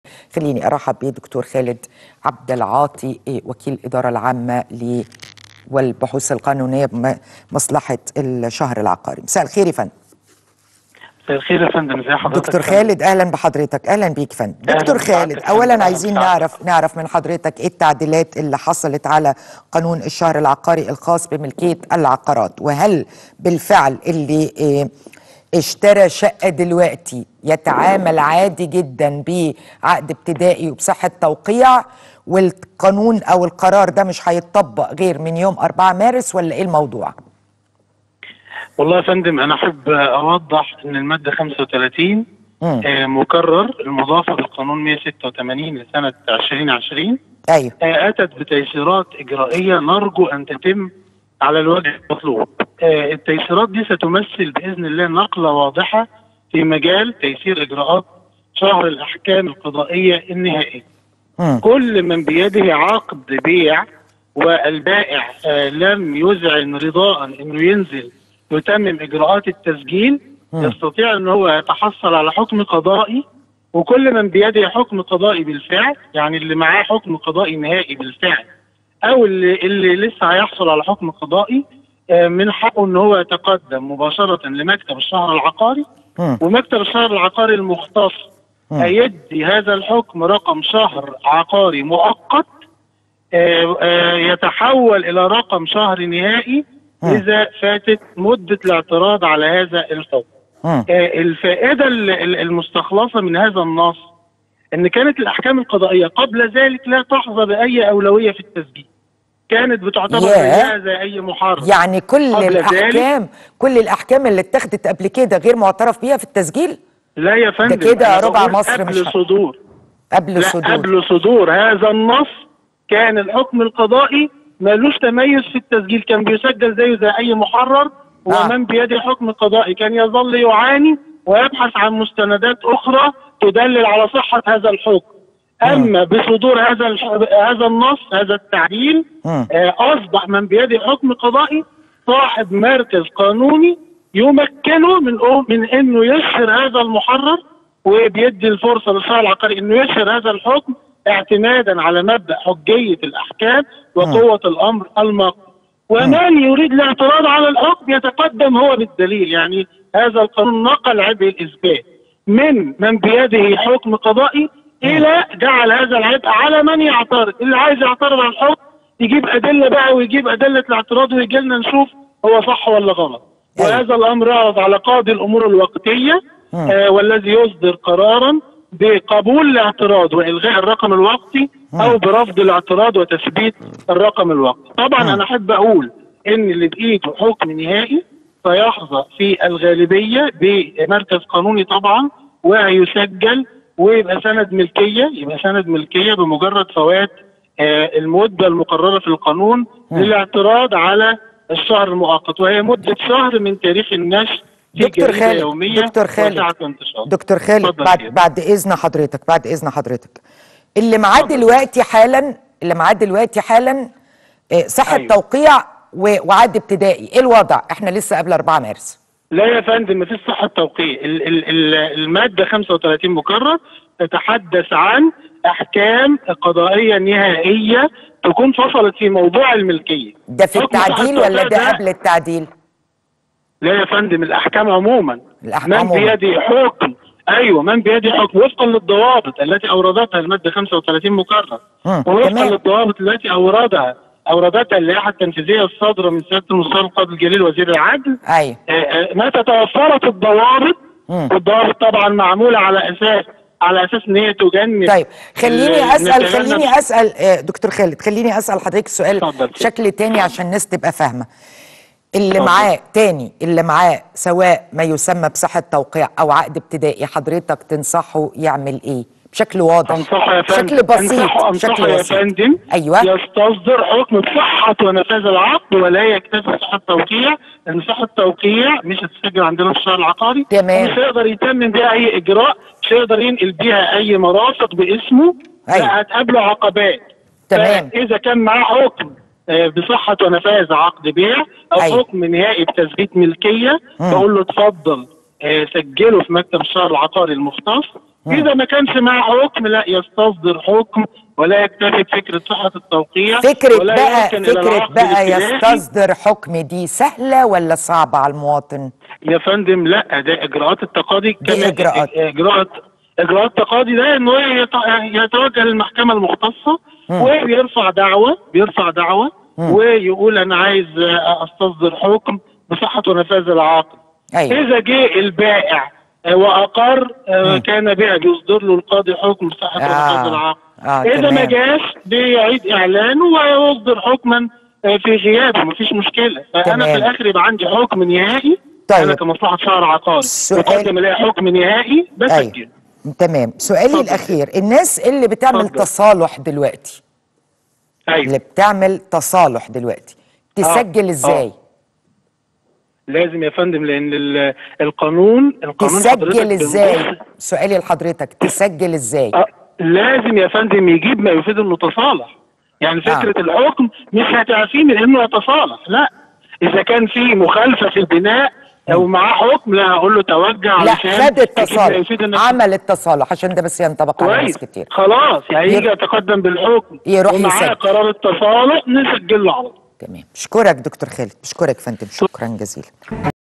خليني ارحب بدكتور خالد عبد العاطي إيه، وكيل الاداره العامه ل والبحوث القانونيه بمصلحه الشهر العقاري مساء الخير يا فندم مساء الخير يا فندم ازي حضرتك دكتور خالد اهلا بحضرتك اهلا بيك فندم أهلاً دكتور بسعادتك خالد فندم، اولا أهلاً عايزين بسعادتك. نعرف نعرف من حضرتك ايه التعديلات اللي حصلت على قانون الشهر العقاري الخاص بملكيه العقارات وهل بالفعل اللي إيه اشترى شقه دلوقتي يتعامل عادي جدا بعقد ابتدائي وبصحه توقيع والقانون او القرار ده مش هيتطبق غير من يوم 4 مارس ولا ايه الموضوع؟ والله يا فندم انا احب اوضح ان الماده 35 مم. آه، مكرر المضافه بالقانون 186 لسنه 2020 ايوه آه، اتت بتيسيرات اجرائيه نرجو ان تتم على الوجه المطلوب. آه، التيسيرات دي ستمثل باذن الله نقله واضحه في مجال تيسير اجراءات شهر الاحكام القضائيه النهائيه. مم. كل من بيده عقد بيع والبائع آه، لم يذعن رضاء انه ينزل يتمم اجراءات التسجيل مم. يستطيع ان هو يتحصل على حكم قضائي وكل من بيده حكم قضائي بالفعل يعني اللي معاه حكم قضائي نهائي بالفعل او اللي, اللي لسه هيحصل على حكم قضائي آه، من حقه ان هو يتقدم مباشره لمكتب الشهر العقاري مم. ومكتب الشهر العقاري المختص مم. هيدي هذا الحكم رقم شهر عقاري مؤقت آه، آه، يتحول الى رقم شهر نهائي مم. اذا فاتت مده الاعتراض على هذا الحكم. مم. آه، الفائده ال- ال- المستخلصه من هذا النص ان كانت الاحكام القضائيه قبل ذلك لا تحظى باي اولويه في التسجيل. كانت بتعتبر ياه. زيها زي اي محرر. يعني كل قبل ذلك- الاحكام كل الاحكام اللي اتخذت قبل كده غير معترف بيها في التسجيل لا يا فندم كده أنا ربع بقول مصر قبل مش ه- صدور قبل لا الصدور قبل صدور هذا النص كان الحكم القضائي ملوش تميز في التسجيل كان بيسجل زيه زي اي محرر آه. ومن بيده حكم قضائي كان يظل يعاني ويبحث عن مستندات اخرى تدلل على صحه هذا الحكم اما بصدور هذا الح... هذا النص هذا التعديل مم. آه، اصبح من بيده حكم قضائي صاحب مركز قانوني يمكنه من من انه يشهر هذا المحرر وبيدي الفرصه للشهر العقاري انه يشهر هذا الحكم اعتمادا على مبدا حجيه الاحكام وقوه الامر المقضي ومن يريد الاعتراض على الحكم يتقدم هو بالدليل يعني هذا القانون نقل عبء الاثبات من من بيده حكم قضائي الى جعل هذا العبء على من يعترض اللي عايز يعترض على الحكم يجيب ادله بقى ويجيب ادله الاعتراض ويجي لنا نشوف هو صح ولا غلط أيوة. وهذا الامر يعرض على قاضي الامور الوقتيه مم. آه والذي يصدر قرارا بقبول الاعتراض والغاء الرقم الوقتي او برفض الاعتراض وتثبيت الرقم الوقتي طبعا مم. انا احب اقول ان اللي بايده حكم نهائي سيحظى في الغالبيه بمركز قانوني طبعا وهيسجل ويبقى سند ملكيه يبقى سند ملكيه بمجرد فوات آه، المده المقرره في القانون مم. للاعتراض على الشهر المؤقت وهي مده شهر من تاريخ النشر في دكتور جريدة خالد، يومية دكتور خالد، وساعة انتشار. دكتور خالد اتفضل بعد كده. بعد اذن حضرتك بعد اذن حضرتك اللي معاه اتفضل. دلوقتي حالا اللي معاه دلوقتي حالا آه، صحه أيوة. توقيع و- وعد ابتدائي ايه الوضع احنا لسه قبل 4 مارس لا يا فندم مفيش صحة توقيع ال- ال- ال- المادة 35 مكرر تتحدث عن أحكام قضائية نهائية تكون فصلت في موضوع الملكية ده في حكم صحة التعديل ولا التوقيع ده قبل التعديل لا يا فندم الأحكام عموما الأحكام من عموماً. بيده حكم أيوه من بيده حكم وفقا للضوابط التي أوردتها المادة 35 مكرر مم، ووفقا تمام. للضوابط التي أوردها أوردتها اللائحة التنفيذية الصادرة من سيادة المستشار القاضي الجليل وزير العدل ايوه آه، آه، متى توفرت الضوابط مم. والضوابط طبعا معموله على اساس على اساس ان هي تجنب طيب خليني ال- اسال نتجنب- خليني اسال آه، دكتور خالد خليني اسال حضرتك السؤال اتفضل. بشكل تاني عشان الناس تبقى فاهمه اللي اتفضل. معاه تاني اللي معاه سواء ما يسمى بصحه توقيع او عقد ابتدائي حضرتك تنصحه يعمل ايه بشكل واضح انصحه يا فندم بشكل بسيط انصحه, بشكل أنصحه يا بسيط فندم ايوه يستصدر حكم بصحه ونفاذ العقد ولا يكتفي بصحه التوقيع لان صحه التوقيع مش هتسجل عندنا في الشهر العقاري تمام. مش هيقدر يتمم بيها اي اجراء مش هيقدر ينقل بيها اي مرافق باسمه أيوة. لا هتقابله عقبات تمام. اذا كان معاه حكم آه، بصحه ونفاذ عقد بيع او أيوة. حكم نهائي بتثبيت ملكيه مم. بقول له اتفضل آه، سجله في مكتب الشهر العقاري المختص اذا ما كانش معاه حكم لا يستصدر حكم ولا يكتفي بفكره صحه التوقيع فكرة ولا بقى يمكن إلى فكرة العقد بقى الابتدائي. يستصدر حكم دي سهلة ولا صعبة على المواطن؟ يا فندم لا ده اجراءات التقاضي دي إجراءات. اجراءات اجراءات التقاضي ده انه يت- يتوجه للمحكمه المختصه وبيرفع دعوه بيرفع دعوه ويقول انا عايز استصدر حكم بصحه ونفاذ العقد أيوة. اذا جه البائع واقر آه، كان بيع بيصدر له القاضي حكم بصحه آه. ونفاذ العقد آه، اذا ما تمام. جاش بيعيد اعلانه ويصدر حكما آه، في غيابه مفيش مشكله فانا تمام. في الاخر يبقى عندي حكم نهائي طيب. انا كمصلحه شهر عقاري سؤال- وقدم لي حكم نهائي بسجل أيوة تمام سؤالي اتفضل. الأخير الناس اللي بتعمل اتفضل. تصالح دلوقتي اللي ايوه بتعمل تصالح دلوقتي تسجل آه. ازاي؟ لازم يا فندم لان ال- القانون القانون تسجل حضرتك ازاي؟ بنبص- سؤالي لحضرتك تسجل ازاي؟ آه، لازم يا فندم يجيب ما يفيد انه تصالح يعني فكره آه. الحكم مش هتعفيه من انه يتصالح لا اذا كان في مخالفه في البناء او معاه حكم لا هقول له توجه لا علشان خد تجيب ما التصالح يفيد انك عمل التصالح عشان ده بس ينطبق على كويس ناس كتير خلاص يعني ير- يجي يتقدم بالحكم يروح ومعاه يسجل. قرار التصالح نسجل له على طول تمام بشكرك دكتور خالد بشكرك فندم شكرا جزيلا